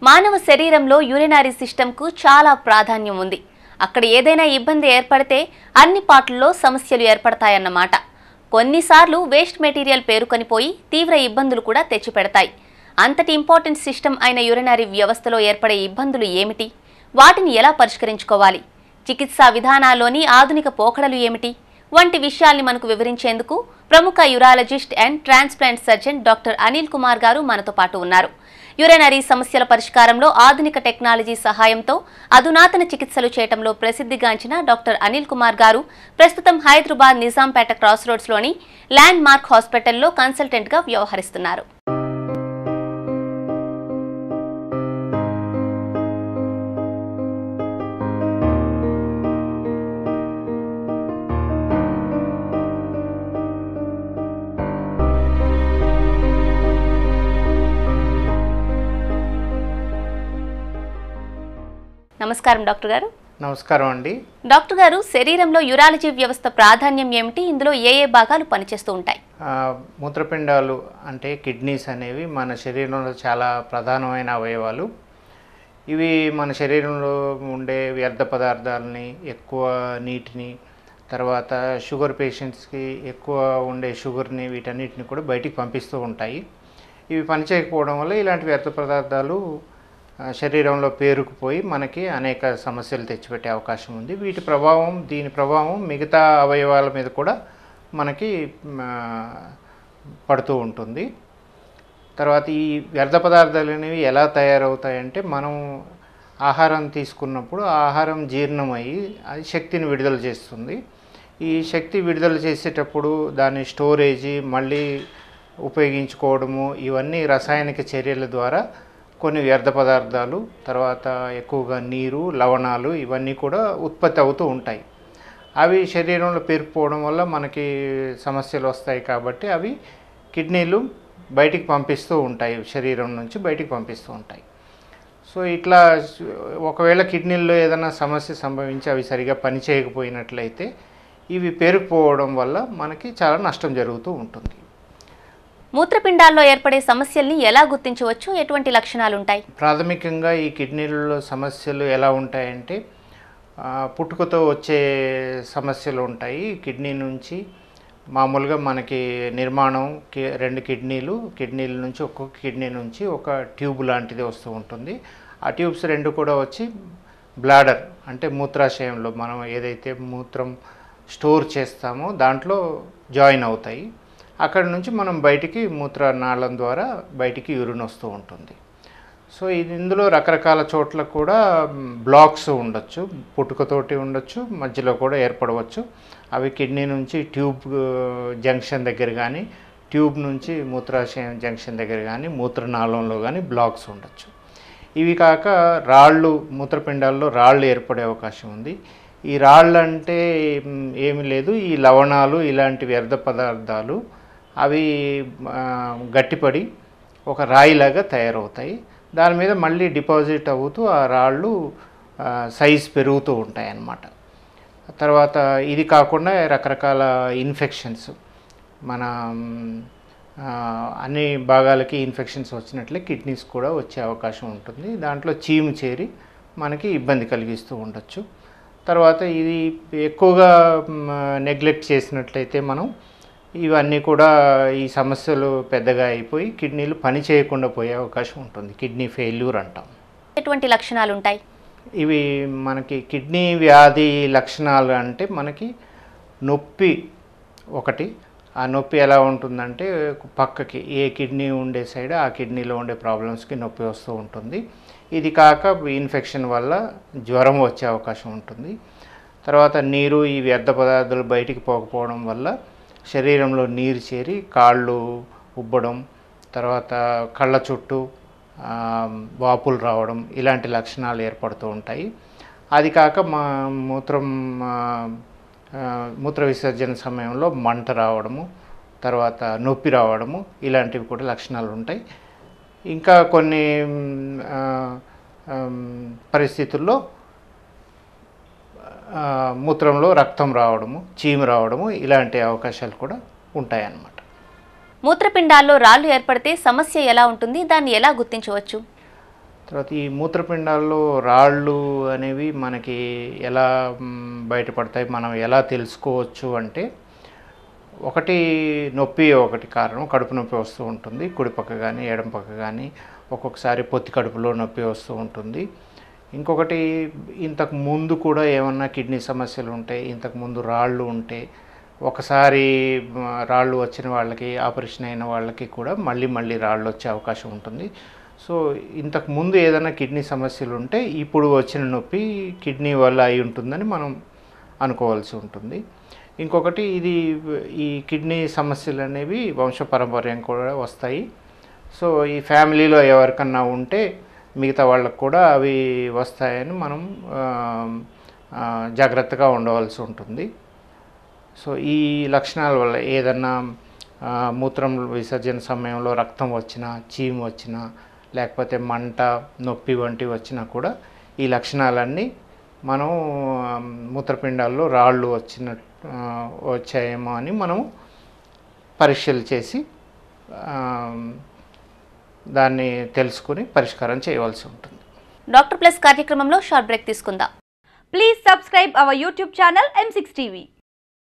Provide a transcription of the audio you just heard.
మానవ శరీరంలో యూరినరీ సిస్టమ్కు చాలా ప్రాధాన్యం ఉంది అక్కడ ఏదైనా ఇబ్బంది ఏర్పడితే అన్ని పార్టుల్లో సమస్యలు ఏర్పడతాయన్నమాట కొన్నిసార్లు వేస్ట్ మెటీరియల్ పేరుకొనిపోయి తీవ్ర ఇబ్బందులు కూడా తెచ్చిపెడతాయి అంతటి ఇంపార్టెంట్ సిస్టమ్ అయిన యూరినరీ వ్యవస్థలో ఏర్పడే ఇబ్బందులు ఏమిటి వాటిని ఎలా పరిష్కరించుకోవాలి చికిత్సా విధానాల్లోని ఆధునిక పోకడలు ఏమిటి వంటి విషయాల్ని మనకు వివరించేందుకు ప్రముఖ urologist and transplant surgeon doctor Anil Kumar garu మనతో పాటు ఉన్నారు యురేనరీ సమస్యల పరిష్కారంలో ఆధునిక టెక్నాలజీ సహాయంతో అధునాతన చికిత్సలు చేయటంలో ప్రసిద్ధిగాంచిన డాక్టర్ అనిల్ కుమార్ గారు ప్రస్తుతం హైదరాబాద్ నిజాంపేట క్రాస్ రోడ్స్లోని ల్యాండ్ మార్క్ హాస్పిటల్లో కన్సల్టెంట్గా వ్యవహరిస్తున్నారు నమస్కారం డాక్టర్ గారు నమస్కారం అండి డాక్టర్ గారు శరీరంలో యురాలజీ వ్యవస్థ ప్రాధాన్యం ఏమిటి ఇందులో ఏ ఏ భాగాలు పనిచేస్తూ ఉంటాయి ఆ, మూత్రపిండాలు అంటే కిడ్నీస్ అనేవి మన శరీరంలో చాలా ప్రధానమైన అవయవాలు ఇవి మన శరీరంలో ఉండే వ్యర్థ పదార్థాలని ఎక్కువ నీటిని తర్వాత షుగర్ పేషెంట్స్కి ఎక్కువ ఉండే షుగర్ని వీటన్నిటిని కూడా బయటికి పంపిస్తూ ఉంటాయి ఇవి పనిచేయకపోవడం వల్ల ఇలాంటి వ్యర్థ పదార్థాలు ఆ, శరీరంలో పేరుకుపోయి మనకి అనేక సమస్యలు తెచ్చిపెట్టే అవకాశం ఉంది వీటి ప్రభావం దీని ప్రభావం మిగతా అవయవాల మీద కూడా మనకి మ, పడుతూ ఉంటుంది తర్వాత ఈ వ్యర్థ పదార్థాలు అనేవి ఎలా తయారవుతాయంటే మనం ఆహారం తీసుకున్నప్పుడు ఆ ఆహారం జీర్ణమయ్యి అది శక్తిని విడుదల చేస్తుంది ఈ శక్తి విడుదల చేసేటప్పుడు దాని స్టోరేజీ మళ్ళీ ఉపయోగించుకోవడము ఇవన్నీ రసాయనిక చర్యల ద్వారా కొన్ని వ్యర్థ పదార్థాలు తర్వాత ఎక్కువగా నీరు లవణాలు ఇవన్నీ కూడా ఉత్పత్తి అవుతూ ఉంటాయి అవి శరీరంలో పేరుకుపోవడం వల్ల మనకి సమస్యలు వస్తాయి కాబట్టి అవి కిడ్నీలు బయటికి పంపిస్తూ ఉంటాయి శరీరం నుంచి బయటికి పంపిస్తూ ఉంటాయి సో ఇట్లా ఒకవేళ కిడ్నీల్లో ఏదైనా సమస్య సంభవించి అవి సరిగా పని చేయకపోయినట్లయితే ఇవి పేరుకుపోవడం వల్ల మనకి చాలా నష్టం జరుగుతూ ఉంటుంది మూత్రపిండాల్లో ఏర్పడే సమస్యల్ని ఎలా గుర్తించవచ్చు ఎటువంటి లక్షణాలు ఉంటాయి ప్రాథమికంగా ఈ కిడ్నీలలో సమస్యలు ఎలా ఉంటాయంటే ఆ, పుట్టుకతో వచ్చే సమస్యలు ఉంటాయి కిడ్నీ నుంచి మామూలుగా మనకి నిర్మాణం కి- రెండు కిడ్నీలు కిడ్నీల నుంచి ఒక్కొక్క కిడ్నీ నుంచి ఒక ట్యూబ్ లాంటిది వస్తూ ఉంటుంది ఆ ట్యూబ్స్ రెండు కూడా వచ్చి బ్లాడర్ అంటే మూత్రాశయంలో మనం ఏదైతే మూత్రం స్టోర్ చేస్తామో దాంట్లో జాయిన్ అవుతాయి అక్కడ నుంచి మనం బయటికి మూత్ర నాళం ద్వారా బయటికి యూరిన్ వస్తూ ఉంటుంది సో ఇది ఇందులో రకరకాల చోట్ల కూడా మ్, బ్లాక్స్ ఉండొచ్చు పుట్టుకతోటి ఉండొచ్చు మధ్యలో కూడా ఏర్పడవచ్చు అవి కిడ్నీ నుంచి ట్యూబ్ ఆ, జంక్షన్ దగ్గర కానీ ట్యూబ్ నుంచి మూత్రాశయం జంక్షన్ దగ్గర కానీ మూత్రనాళంలో కానీ బ్లాక్స్ ఉండొచ్చు ఇవి కాక రాళ్ళు మూత్రపిండాల్లో రాళ్ళు ఏర్పడే అవకాశం ఉంది ఈ రాళ్ళు అంటే మ్, ఏమీ లేదు ఈ లవణాలు ఇలాంటి వ్యర్థ పదార్థాలు అవి ఆ, గట్టిపడి ఒక రాయిలాగా తయారవుతాయి దాని మీద మళ్ళీ డిపాజిట్ అవుతూ ఆ రాళ్ళు సైజ్ పెరుగుతూ ఉంటాయి అన్నమాట తర్వాత ఇది కాకుండా రకరకాల ఇన్ఫెక్షన్స్ మన మ్, ఆ, అన్ని భాగాలకి ఇన్ఫెక్షన్స్ వచ్చినట్లే కిడ్నీస్ కూడా వచ్చే అవకాశం ఉంటుంది దాంట్లో చీము చేరి మనకి ఇబ్బంది కలిగిస్తూ ఉండొచ్చు తర్వాత ఇది ఎక్కువగా నెగ్లెక్ట్ చేసినట్లయితే మనం ఇవన్నీ కూడా ఈ సమస్యలు పెద్దగా అయిపోయి కిడ్నీలు పని చేయకుండా పోయే అవకాశం ఉంటుంది కిడ్నీ ఫెయిల్యూర్ అంటాం ఎటువంటి లక్షణాలు ఉంటాయి ఇవి మనకి కిడ్నీ వ్యాధి లక్షణాలు అంటే మనకి నొప్పి ఒకటి ఆ నొప్పి ఎలా ఉంటుందంటే పక్కకి ఏ కిడ్నీ ఉండే సైడ్ ఆ కిడ్నీలో ఉండే ప్రాబ్లమ్స్కి నొప్పి వస్తూ ఉంటుంది ఇది కాక ఇన్ఫెక్షన్ వల్ల జ్వరం వచ్చే అవకాశం ఉంటుంది తర్వాత నీరు ఈ వ్యర్థ పదార్థాలు బయటికి పోకపోవడం వల్ల శరీరంలో నీరు చేరి కాళ్ళు ఉబ్బడం తర్వాత కళ్ళ చుట్టూ ఆ, వాపులు రావడం ఇలాంటి లక్షణాలు ఏర్పడుతూ ఉంటాయి అది కాక మా మూత్రం ఆ, ఆ, మూత్ర విసర్జన సమయంలో మంట రావడము తర్వాత నొప్పి రావడము ఇలాంటివి కూడా లక్షణాలు ఉంటాయి ఇంకా కొన్ని మ్, ఆ, ఆమ్, పరిస్థితుల్లో ఆ, మూత్రంలో రక్తం రావడము చీము రావడము ఇలాంటి అవకాశాలు కూడా ఉంటాయన్నమాట మూత్రపిండాల్లో రాళ్లు ఏర్పడితే సమస్య ఎలా ఉంటుంది దాన్ని ఎలా గుర్తించవచ్చు తర్వాత ఈ మూత్రపిండాల్లో రాళ్ళు అనేవి మనకి ఎలా మ్, బయటపడతాయి మనం ఎలా తెలుసుకోవచ్చు అంటే ఒకటి నొప్పి ఒకటి కారణం కడుపు నొప్పి వస్తూ ఉంటుంది కుడి పక్క కానీ ఎడమ పక్క కానీ ఒక్కొక్కసారి పొత్తి కడుపులో నొప్పి వస్తూ ఉంటుంది ఇంకొకటి ఇంతకు ముందు కూడా ఏమన్నా కిడ్నీ సమస్యలు ఉంటాయి ఇంతకు ముందు రాళ్ళు ఉంటే ఒకసారి మ, రాళ్ళు వచ్చిన వాళ్ళకి ఆపరేషన్ అయిన వాళ్ళకి కూడా మళ్ళీ మళ్ళీ రాళ్ళు వచ్చే అవకాశం ఉంటుంది సో ఇంతకు ముందు ఏదైనా కిడ్నీ సమస్యలు ఉంటే ఇప్పుడు వచ్చిన నొప్పి కిడ్నీ వల్ల అయి ఉంటుందని మనం అనుకోవాల్సి ఉంటుంది ఇంకొకటి ఇది ఈ కిడ్నీ సమస్యలు అనేవి వంశపారంపర్యం కూడా వస్తాయి సో ఈ ఫ్యామిలీలో ఎవరికన్నా ఉంటే మిగతా వాళ్ళకు కూడా అవి వస్తాయని మనం ఆ, ఆ, జాగ్రత్తగా ఉండవలసి ఉంటుంది సో ఈ లక్షణాల వల్ల ఏదన్నా ఆ, మూత్రం విసర్జన సమయంలో రక్తం వచ్చినా చీము వచ్చినా లేకపోతే మంట నొప్పి వంటివి వచ్చినా కూడా ఈ లక్షణాలన్నీ మనం ఆ, మూత్రపిండాల్లో రాళ్ళు వచ్చిన ఆ, వచ్చాయేమో అని మనం పరీక్షలు చేసి ఆ, దాన్ని తెలుసుకుని పరిష్కారం చేయవలసి ఉంటుంది డాక్టర్ ప్లస్ కార్యక్రమంలో షార్ట్ బ్రేక్ తీసుకుందాం Please subscribe our YouTube channel M6 TV.